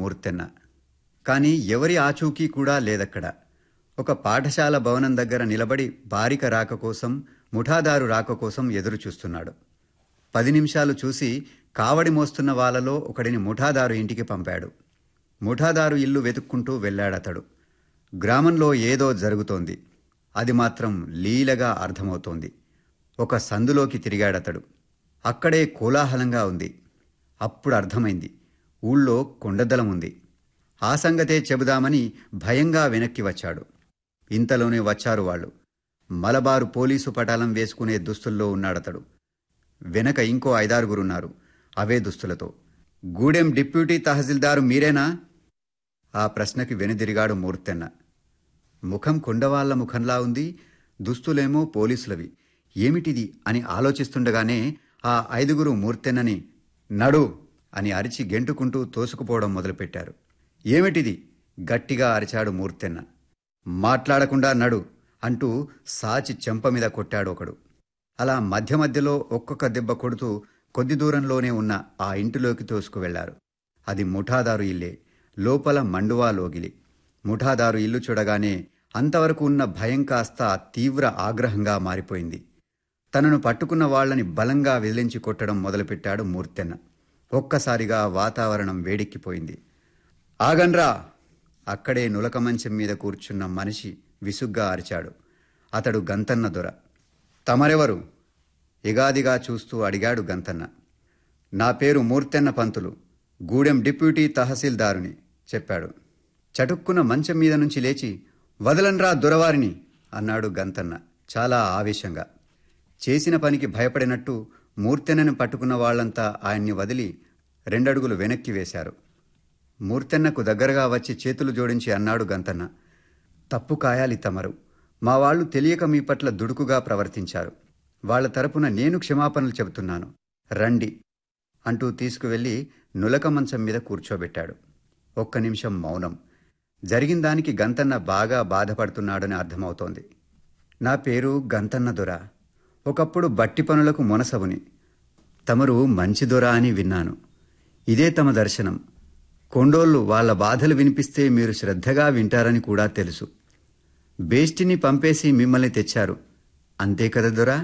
మూర్తెన్న కాని ఎవరి ఆచూకీ కూడా లేదక్కడ ఒక పాఠశాల భవనం దగ్గర నిలబడి బారిక రాక కోసం ముఠాదారు రాక కోసం ఎదురు చూస్తున్నాడు పది నిమిషాలు చూసి కావడి మోస్తున్న వాళ్ళలో ఒకడిని ముఠాదారు ఇంటికి పంపాడు ముఠాదారు ఇల్లు వెతుక్కుంటూ వెళ్ళాడతడు గ్రామంలో ఏదో జరుగుతోంది అది మాత్రం లీలగా అర్థమవుతోంది ఒక సందులోకి తిరిగాడతడు అక్కడే కోలాహలంగా ఉంది అప్పుడు అర్థమైంది ఊళ్ళో కొండదలం ఉంది ఆ సంగతే చెబుదామని భయంగా వెనక్కి వచ్చాడు ఇంతలోనే వచ్చారు వాళ్ళు మలబారు పోలీసు పటాలం వేసుకునే దుస్తుల్లో ఉన్నాడతడు వెనక ఇంకో ఐదారుగురున్నారు అవే దుస్తులతో గూడెం డిప్యూటీ తహసీల్దారు మీరేనా ఆ ప్రశ్నకి వెనుదిరిగాడు మూర్తెన్న ముఖం కొండవాళ్ల ముఖంలా ఉంది దుస్తులేమో పోలీసులవి ఏమిటిది అని ఆలోచిస్తుండగానే ఆ ఐదుగురు మూర్తెన్నని నడు అని అరిచి గెంటుకుంటూ తోసుకుపోవడం మొదలుపెట్టారు ఏమిటిది గట్టిగా అరిచాడు మూర్తెన్న మాట్లాడకుండా నడు అంటూ సాచి చెంప మీద కొట్టాడు ఒకడు అలా మధ్య మధ్యలో ఒక్కొక్క దెబ్బ కొడుతూ కొద్ది దూరంలోనే ఉన్న ఆ ఇంటిలోకి తోసుకువెళ్లారు అది ముఠాదారు ఇల్లే లోపల మండువా లోగిలి ముఠాదారు ఇల్లు చూడగానే అంతవరకు ఉన్న భయం కాస్త తీవ్ర ఆగ్రహంగా మారిపోయింది తనను పట్టుకున్న వాళ్ళని బలంగా విదిలించి కొట్టడం మొదలుపెట్టాడు మూర్తెన్న ఒక్కసారిగా వాతావరణం వేడెక్కిపోయింది ఆగన్రా అక్కడే నులక మంచం మీద కూర్చున్న మనిషి విసుగ్గా అరిచాడు అతడు గంతన్న దొర తమరెవరు ఎగాదిగా చూస్తూ అడిగాడు గంతన్న నా పేరు మూర్తెన్న పంతులు గూడెం డిప్యూటీ తహసీల్దారుని చెప్పాడు చటుక్కున మంచం మీద నుంచి లేచి వదలన్రా దొరవారిని అన్నాడు గంతన్న చాలా ఆవేశంగా చేసిన పనికి భయపడినట్టు మూర్తెన్నను పట్టుకున్న వాళ్లంతా ఆయన్ని వదిలి రెండడుగులు వెనక్కి వేశారు మూర్తెన్నకు దగ్గరగా వచ్చి చేతులు జోడించి అన్నాడు గంతన్న తప్పు కాయాలి తమరు మా వాళ్ళు తెలియక మీ పట్ల దుడుకుగా ప్రవర్తించారు వాళ్ల తరపున నేను క్షమాపణలు చెబుతున్నాను రండి అంటూ తీసుకువెళ్లి నులక మంచం మీద కూర్చోబెట్టాడు ఒక్క నిమిషం మౌనం జరిగిన దానికి గంతన్న బాగా బాధపడుతున్నాడని అర్థమవుతోంది నా పేరు గంతన్న దొర ఒకప్పుడు బట్టి పనులకు మొనసవుని తమరు మంచి దొర అని విన్నాను ఇదే తమ దర్శనం కొండోళ్ళు వాళ్ల బాధలు వినిపిస్తే మీరు శ్రద్ధగా వింటారని కూడా తెలుసు బేష్టిని పంపేసి మిమ్మల్ని తెచ్చారు అంతే కదా దొరా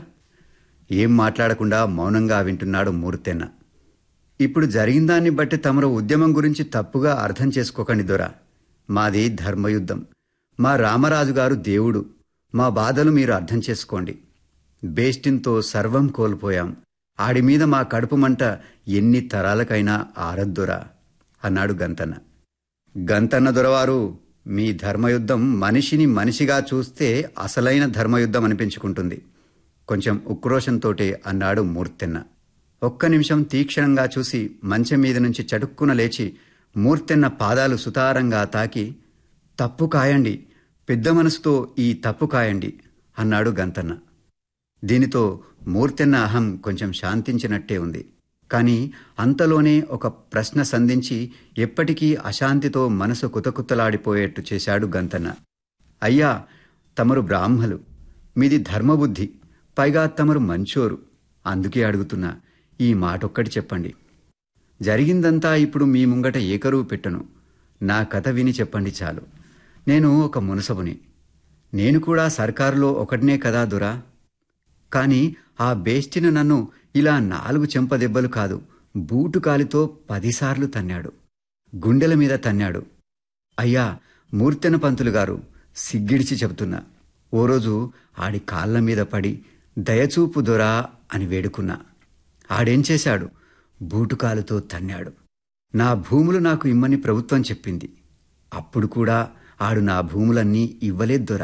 ఏం మాట్లాడకుండా మౌనంగా వింటున్నాడు మూర్తెన్న ఇప్పుడు జరిగిందాన్ని బట్టి తమరు ఉద్యమం గురించి తప్పుగా అర్థం చేసుకోకండి దొరా మాది ధర్మయుద్ధం మా రామరాజు గారు దేవుడు మా బాధలు మీరు అర్థం చేసుకోండి బేస్టిన్తో సర్వం కోల్పోయాం ఆడి మీద మా కడుపు మంట ఎన్ని తరాలకైనా ఆరద్దురా అన్నాడు గంతన్న గంతన్న దొరవారు మీ ధర్మయుద్ధం మనిషిని మనిషిగా చూస్తే అసలైన ధర్మయుద్ధం అనిపించుకుంటుంది కొంచెం ఉక్రోషంతోటే అన్నాడు మూర్తెన్న ఒక్క నిమిషం తీక్షణంగా చూసి మంచం మీద నుంచి చటుక్కున లేచి మూర్తెన్న పాదాలు సుతారంగా తాకి తప్పు కాయండి పెద్ద మనసుతో ఈ తప్పు కాయండి అన్నాడు గంతన్న దీనితో మూర్తెన్న అహం కొంచెం శాంతించినట్టే ఉంది కాని అంతలోనే ఒక ప్రశ్న సంధించి ఎప్పటికీ అశాంతితో మనసు కుతకుతలాడిపోయేట్టు చేశాడు గంతన్న అయ్యా తమరు బ్రాహ్మలు మీది ధర్మబుద్ధి పైగా తమరు మంచోరు అందుకే అడుగుతున్నా ఈ మాటొక్కటి చెప్పండి జరిగిందంతా ఇప్పుడు మీ ముంగట ఏకరువు పెట్టను నా కథ విని చెప్పండి చాలు నేను ఒక మునసబుని నేను కూడా సర్కారులో ఒకటినే కదా దురా కాని ఆ బేస్టిన నన్ను ఇలా నాలుగు చెంపదెబ్బలు కాదు బూటు కాలితో పదిసార్లు తన్నాడు గుండెల మీద తన్నాడు అయ్యా మూర్తెన పంతులు గారు సిగ్గిడిచి చెబుతున్నా ఓ రోజు ఆడి కాళ్ళ మీద పడి దయచూపు దొరా అని వేడుకున్నా ఆడేం చేశాడు బూటుకాలుతో తన్నాడు నా భూములు నాకు ఇమ్మని ప్రభుత్వం చెప్పింది అప్పుడు కూడా ఆడు నా భూములన్నీ ఇవ్వలేదు దొరా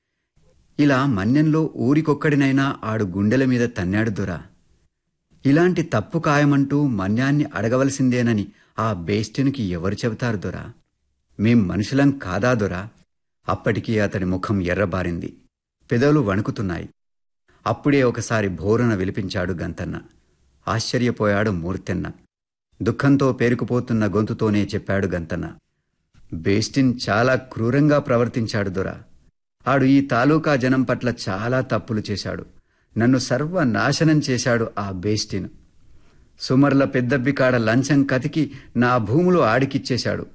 ఇలా మన్యంలో ఊరికొక్కడినైనా ఆడు గుండెల మీద తన్నాడు దొరా ఇలాంటి తప్పు ఖాయమంటూ మన్యాన్ని అడగవలసిందేనని ఆ బేస్టిన్కి ఎవరు చెబుతారు దొరా మేం మనుషులం కాదా దొరా అప్పటికీ అతడి ముఖం ఎర్రబారింది పెదవులు వణుకుతున్నాయి అప్పుడే ఒకసారి భోరన విలిపించాడు గంతన్న ఆశ్చర్యపోయాడు మూర్తెన్న దుఃఖంతో పేరుకుపోతున్న గొంతుతోనే చెప్పాడు గంతన్న బేస్టిన్ చాలా క్రూరంగా ప్రవర్తించాడు దొరా ఆడు ఈ తాలూకా జనం పట్ల చాలా తప్పులు చేశాడు నన్ను సర్వనాశనం చేశాడు ఆ బేస్టిన్ సుమర్ల పెద్దబ్బికాడ లంచం కతికి నా భూములు ఆడికిచ్చేశాడు